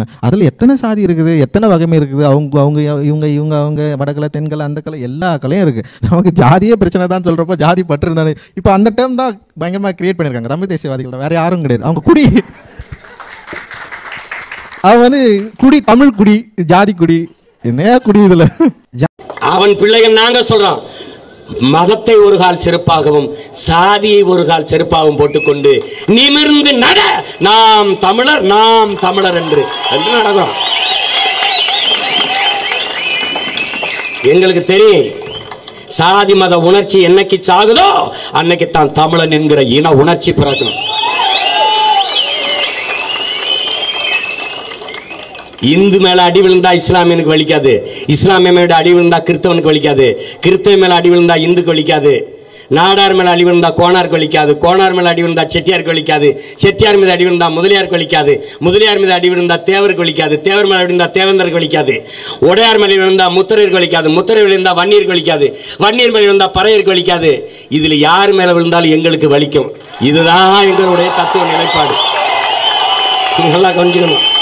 அதில் எத்தனை சாதி இருக்குது எத்தனை வகைமை இருக்குது அவங்க அவங்க இவங்க இவங்க அவங்க வடகலை தென்கலை அந்த கலை எல்லா கலையும் இருக்குது நமக்கு ஜாதியே பிரச்சனை தான் சொல்கிறப்போ ஜாதி பற்று இருந்தானே இப்போ அந்த டேர்ம் தான் பயங்கரமாக கிரியேட் பண்ணியிருக்காங்க தமிழ் தேசியவாதிகள் வேற யாரும் கிடையாது அவங்க குடி அவங்க வந்து குடி தமிழ் குடி ஜாதி குடி என்னையா குடி இதில் அவன் பிள்ளைகள் நாங்க சொல்றோம் மதத்தை ஒரு கால் செருப்பாகவும் சாதியை ஒரு கால் செருப்பாகவும் போட்டுக்கொண்டு நிமிர்ந்து நட நாம் தமிழர் நாம் தமிழர் என்று என்று நடக்கிறோம் எங்களுக்கு தெரியும் சாதி மத உணர்ச்சி என்னைக்கு சாகுதோ அன்னைக்கு தான் தமிழன் என்கிற இன உணர்ச்சி பிறக்கும் இந்து மேல அடி விழுந்தா இஸ்லாமியனுக்கு வலிக்காது இஸ்லாமிய மேல அடி விழுந்தா கிறிஸ்தவனுக்கு வலிக்காது கிறிஸ்தவ மேல அடி விழுந்தா இந்துக்கு வலிக்காது நாடார் மேல அடி விழுந்தா கோனாருக்கு வலிக்காது கோனார் மேல அடி விழுந்தா செட்டியாருக்கு வலிக்காது செட்டியார் மீது அடி விழுந்தா முதலியாருக்கு வலிக்காது முதலியார் மீது அடி விழுந்தா தேவருக்கு வலிக்காது தேவர் மேல அடி விழுந்தா தேவந்தருக்கு வலிக்காது உடையார் மேல விழுந்தா முத்தரையருக்கு வலிக்காது முத்தரை விழுந்தா வன்னியருக்கு வலிக்காது வன்னியர் மேல விழுந்தா பறையருக்கு வலிக்காது இதுல யார் மேல விழுந்தாலும் எங்களுக்கு வலிக்கும் இதுதான் எங்களுடைய தத்துவ நிலைப்பாடு நல்லா கொஞ்சிக்கணும்